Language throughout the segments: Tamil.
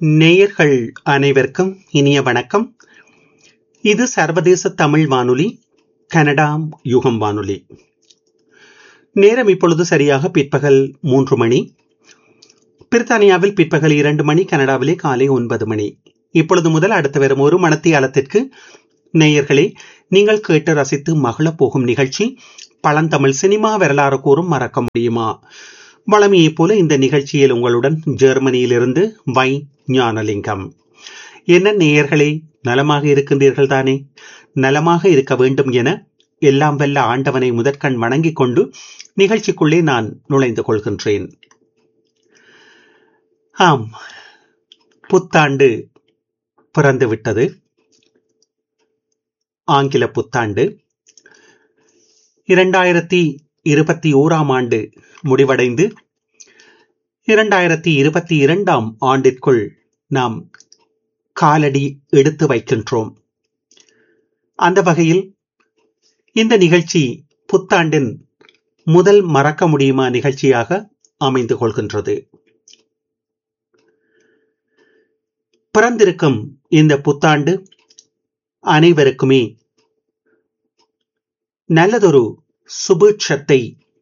நேயர்கள் அனைவருக்கும் இனிய வணக்கம் இது சர்வதேச தமிழ் வானொலி கனடா யுகம் வானொலி நேரம் இப்பொழுது சரியாக பிற்பகல் மூன்று மணி பிரித்தானியாவில் பிற்பகல் இரண்டு மணி கனடாவிலே காலை ஒன்பது மணி இப்பொழுது முதல் அடுத்து வரும் ஒரு மணத்தியாலத்திற்கு நேயர்களே நீங்கள் கேட்டு ரசித்து மகிழப் போகும் நிகழ்ச்சி பழந்தமிழ் சினிமா வரலாறு கூறும் மறக்க முடியுமா வளமையைப் போல இந்த நிகழ்ச்சியில் உங்களுடன் ஜெர்மனியிலிருந்து வை ஞானலிங்கம் என்ன நேயர்களே நலமாக இருக்கின்றீர்கள் தானே நலமாக இருக்க வேண்டும் என எல்லாம் வல்ல ஆண்டவனை முதற்கண் வணங்கிக் கொண்டு நிகழ்ச்சிக்குள்ளே நான் நுழைந்து கொள்கின்றேன் ஆம் புத்தாண்டு பிறந்து விட்டது ஆங்கில புத்தாண்டு இரண்டாயிரத்தி இருபத்தி ஓராம் ஆண்டு முடிவடைந்து இரண்டாயிரத்தி இருபத்தி இரண்டாம் ஆண்டிற்குள் நாம் காலடி எடுத்து வைக்கின்றோம் அந்த வகையில் இந்த நிகழ்ச்சி புத்தாண்டின் முதல் மறக்க முடியுமா நிகழ்ச்சியாக அமைந்து கொள்கின்றது பிறந்திருக்கும் இந்த புத்தாண்டு அனைவருக்குமே நல்லதொரு சுபீட்சத்தை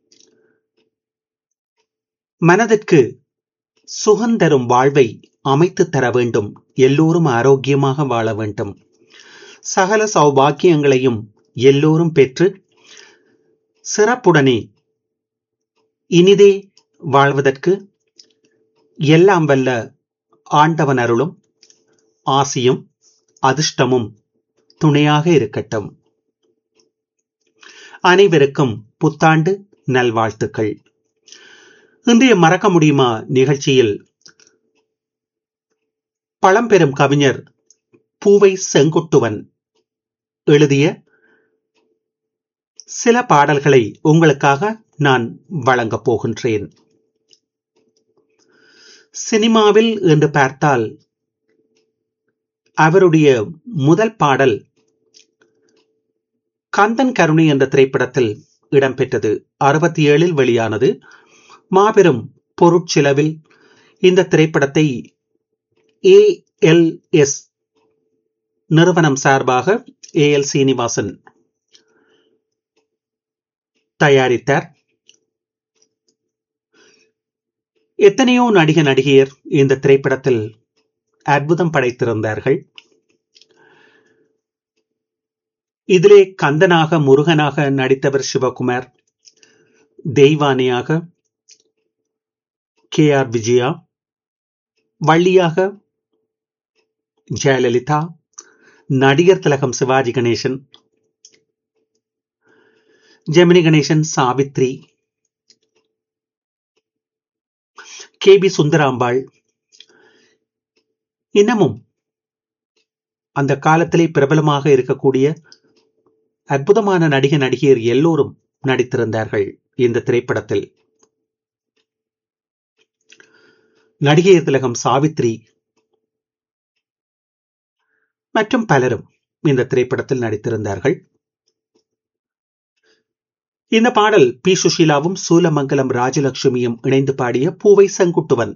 மனதிற்கு சுகந்தரும் வாழ்வை அமைத்து தர வேண்டும் எல்லோரும் ஆரோக்கியமாக வாழ வேண்டும் சகல சௌபாக்கியங்களையும் எல்லோரும் பெற்று சிறப்புடனே இனிதே வாழ்வதற்கு எல்லாம் வல்ல ஆண்டவன் அருளும் ஆசியும் அதிர்ஷ்டமும் துணையாக இருக்கட்டும் அனைவருக்கும் புத்தாண்டு நல்வாழ்த்துக்கள் இன்றைய மறக்க முடியுமா நிகழ்ச்சியில் பழம்பெரும் கவிஞர் பூவை செங்குட்டுவன் எழுதிய சில பாடல்களை உங்களுக்காக நான் வழங்கப் போகின்றேன் சினிமாவில் என்று பார்த்தால் அவருடைய முதல் பாடல் கந்தன் கருணை என்ற திரைப்படத்தில் இடம்பெற்றது அறுபத்தி ஏழில் வெளியானது மாபெரும் பொருட்செலவில் இந்த திரைப்படத்தை ஏ எல் எஸ் நிறுவனம் சார்பாக ஏ எல் சீனிவாசன் தயாரித்தார் எத்தனையோ நடிக நடிகையர் இந்த திரைப்படத்தில் அற்புதம் படைத்திருந்தார்கள் இதிலே கந்தனாக முருகனாக நடித்தவர் சிவகுமார் தெய்வானியாக கே ஆர் விஜயா வள்ளியாக ஜெயலலிதா நடிகர் திலகம் சிவாஜி கணேசன் ஜெமினி கணேசன் சாவித்ரி கே பி சுந்தராம்பாள் இன்னமும் அந்த காலத்திலே பிரபலமாக இருக்கக்கூடிய அற்புதமான நடிக நடிகையர் எல்லோரும் நடித்திருந்தார்கள் இந்த திரைப்படத்தில் நடிகையர் திலகம் சாவித்ரி மற்றும் பலரும் இந்த திரைப்படத்தில் நடித்திருந்தார்கள் இந்த பாடல் பி சுஷீலாவும் சூலமங்கலம் ராஜலட்சுமியும் இணைந்து பாடிய பூவை செங்குட்டுவன்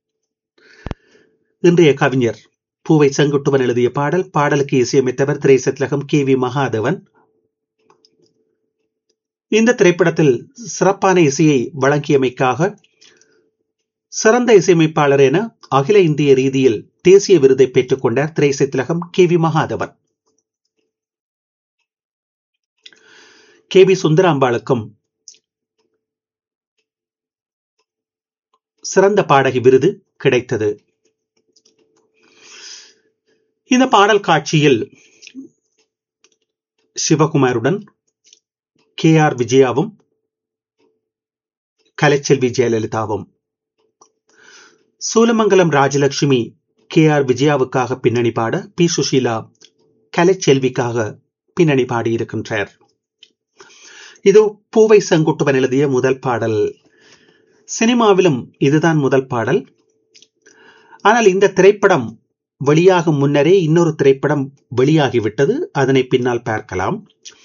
இன்றைய கவிஞர் பூவை செங்குட்டுவன் எழுதிய பாடல் பாடலுக்கு இசையமைத்தவர் திரைசத்லகம் கே வி மகாதவன் இந்த திரைப்படத்தில் சிறப்பான இசையை வழங்கியமைக்காக சிறந்த இசையமைப்பாளர் என அகில இந்திய ரீதியில் தேசிய விருதை பெற்றுக் கொண்டார் திரைசத்திலகம் K V Mahadevan K V சுந்தராம்பாளுக்கும் சிறந்த பாடகி விருது கிடைத்தது இந்த பாடல் காட்சியில் சிவகுமாருடன் கே ஆர் விஜயாவும் கலைச்செல்வி ஜெயலலிதாவும் சூலமங்கலம் ராஜலட்சுமி கே ஆர் விஜயாவுக்காக பின்னணி பாட பி சுஷீலா கலைச்செல்விக்காக பின்னணி பாடியிருக்கின்றார் இது பூவை செங்குட்டுவன் எழுதிய முதல் பாடல் சினிமாவிலும் இதுதான் முதல் பாடல் ஆனால் இந்த திரைப்படம் வெளியாகும் முன்னரே இன்னொரு திரைப்படம் வெளியாகிவிட்டது அதனை பின்னால் பார்க்கலாம்